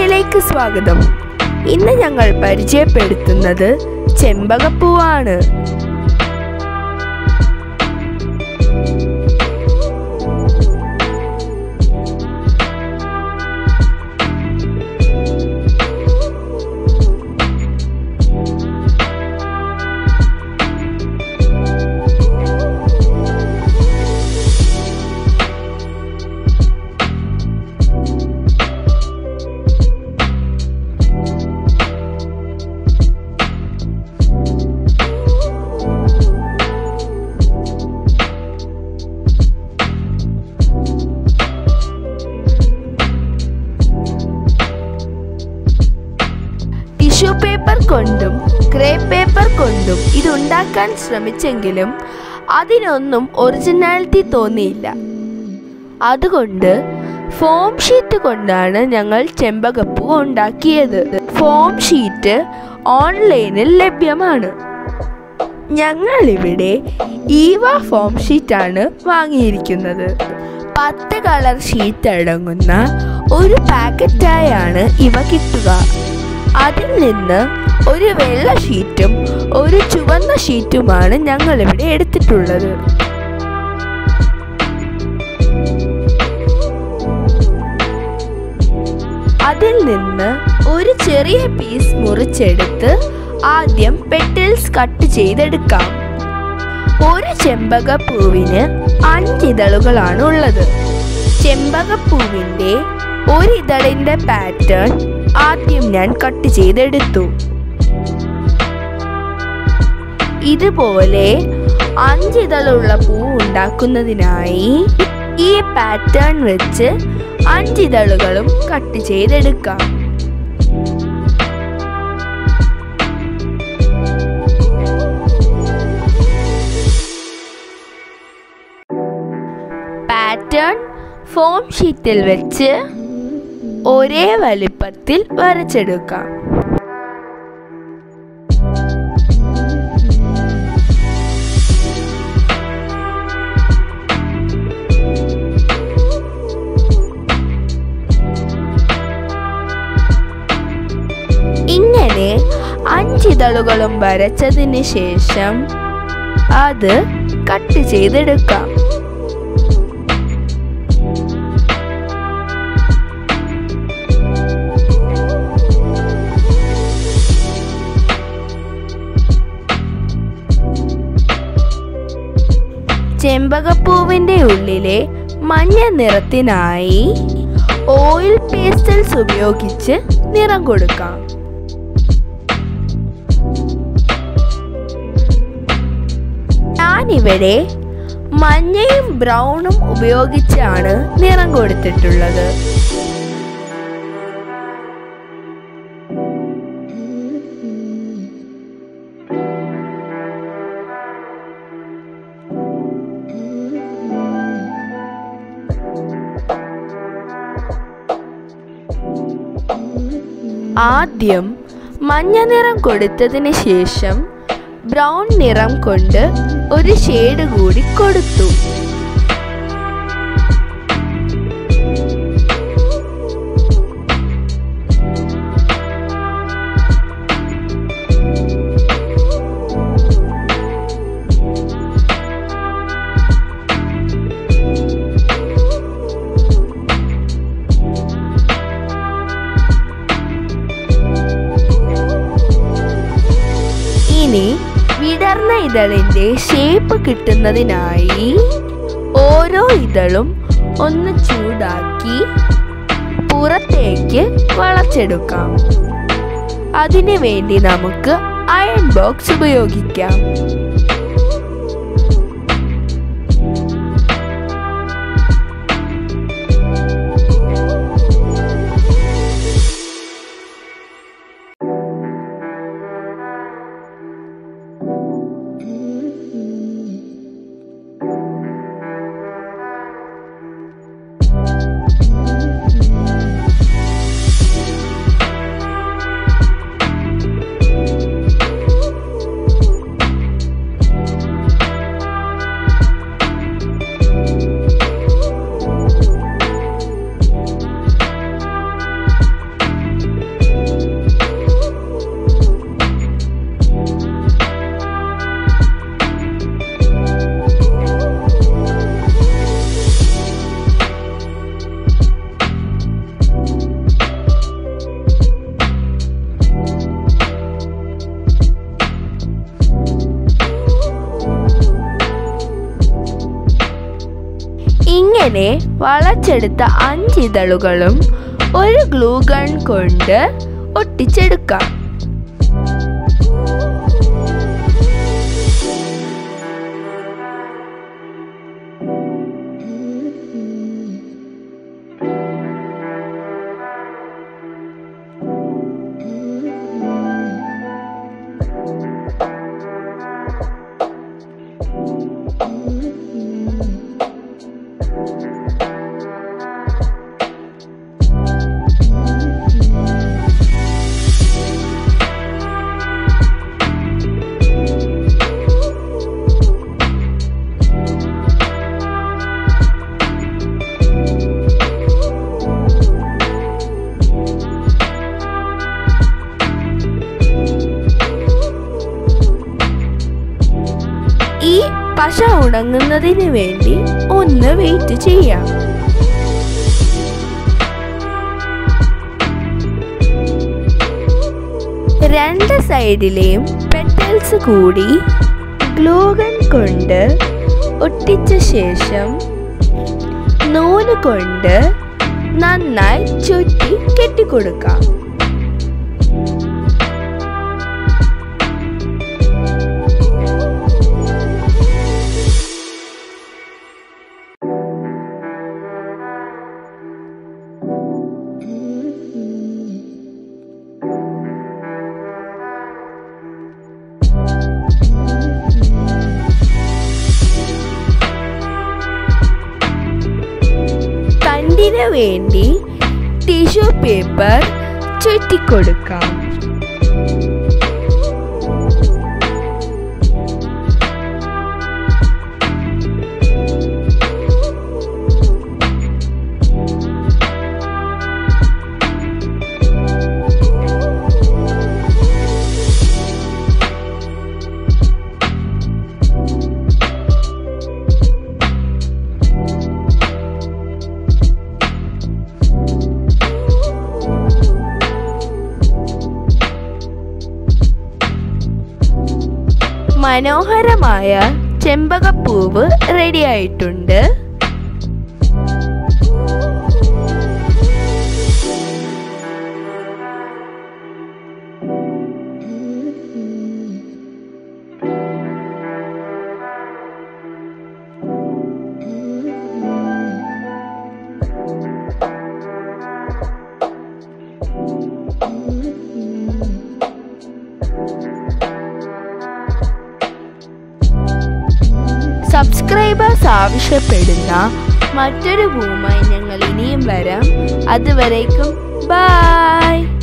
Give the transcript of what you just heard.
വീഡിയോയിലേക്ക് സ്വാഗതം ഇന്ന് ഞങ്ങൾ പരിചയപ്പെടുത്തുന്നത് ചെമ്പകപ്പൂവാണ് ടിഷ്യൂ പേപ്പർ കൊണ്ടും ക്രേ പേപ്പർ കൊണ്ടും ഇതുണ്ടാക്കാൻ ശ്രമിച്ചെങ്കിലും അതിനൊന്നും ഒറിജിനാലിറ്റി തോന്നിയില്ല അതുകൊണ്ട് ഫോം ഷീറ്റ് കൊണ്ടാണ് ഞങ്ങൾ ചെമ്പകപ്പൂ ഉണ്ടാക്കിയത് ഫോം ഷീറ്റ് ഓൺലൈനിൽ ലഭ്യമാണ് ഞങ്ങളിവിടെ ഈവ ഫോം ഷീറ്റാണ് വാങ്ങിയിരിക്കുന്നത് പത്ത് കളർ ഷീറ്റ് അടങ്ങുന്ന ഒരു പാക്കറ്റായാണ് ഇവ കിട്ടുക അതിൽ നിന്ന് ഒരു വെള്ള ഷീറ്റും ഒരു ചുവന്ന ഷീറ്റുമാണ് ഞങ്ങളിവിടെ എടുത്തിട്ടുള്ളത് അതിൽ നിന്ന് ഒരു ചെറിയ പീസ് മുറിച്ചെടുത്ത് ആദ്യം പെറ്റൽസ് കട്ട് ചെയ്തെടുക്കാം ഒരു ചെമ്പകപ്പൂവിന് അഞ്ചിതളുകളാണ് ഉള്ളത് ചെമ്പകപ്പൂവിൻ്റെ ഒരിതളിൻ്റെ പാറ്റേൺ ആദ്യം ഞാൻ കട്ട് ചെയ്തെടുത്തു ഇതുപോലെ അഞ്ചിതളുള്ള പൂ ഉണ്ടാക്കുന്നതിനായി ഈ പാറ്റേൺ വെച്ച് അഞ്ചിതളുകളും കട്ട് ചെയ്തെടുക്കാം പാറ്റേൺ ഫോം ഷീറ്റിൽ വെച്ച് ഒരേ വലിപ്പത്തിൽ വരച്ചെടുക്കാം ഇങ്ങനെ അഞ്ചിതളുകളും വരച്ചതിന് ശേഷം അത് കട്ട് ചെയ്തെടുക്കാം ചെമ്പകപ്പൂവിൻ്റെ ഉള്ളിലെ മഞ്ഞ നിറത്തിനായി ഓയിൽ പേസ്റ്റൽസ് ഉപയോഗിച്ച് നിറം കൊടുക്കാം ഞാനിവിടെ മഞ്ഞയും ബ്രൗണും ഉപയോഗിച്ചാണ് നിറം കൊടുത്തിട്ടുള്ളത് ആദ്യം മഞ്ഞ നിറം കൊടുത്തതിന് ശേഷം ബ്രൗൺ നിറം കൊണ്ട് ഒരു ഷെയ്ഡ് കൂടി കൊടുത്തു ഇനി വിടർന്ന ഇതളിന്റെ ഷേപ്പ് കിട്ടുന്നതിനായി ഓരോ ഇതളും ഒന്ന് ചൂടാക്കി പുറത്തേക്ക് വളച്ചെടുക്കാം അതിനു വേണ്ടി നമുക്ക് അയൺ ബോക്സ് ഉപയോഗിക്കാം ഇങ്ങനെ വളച്ചെടുത്ത അഞ്ചിതളുകളും ഒരു ഗ്ലൂ ഗൺ കൊണ്ട് ഒട്ടിച്ചെടുക്കാം ഈ പശ ഉണങ്ങുന്നതിന് വേണ്ടി ഒന്ന് വെയിറ്റ് ചെയ്യാം രണ്ട് സൈഡിലെയും പെറ്റൽസ് കൂടി ഗ്ലൂഗൺ കൊണ്ട് ഒട്ടിച്ച ശേഷം നൂല് കൊണ്ട് നന്നായി ചുറ്റി കെട്ടിക്കൊടുക്കാം തണ്ടിന് വേണ്ടി ടിഷ്യൂ പേപ്പർ ചുറ്റിക്കൊടുക്കാം മനോഹരമായ ചെമ്പകപ്പൂവ് റെഡിയായിട്ടുണ്ട് സബ്സ്ക്രൈബേഴ്സ് ആവശ്യപ്പെടുന്ന മറ്റൊരു ഭൂമായി ഞങ്ങൾ ഇനിയും വരാം അതുവരേക്കും ബൈ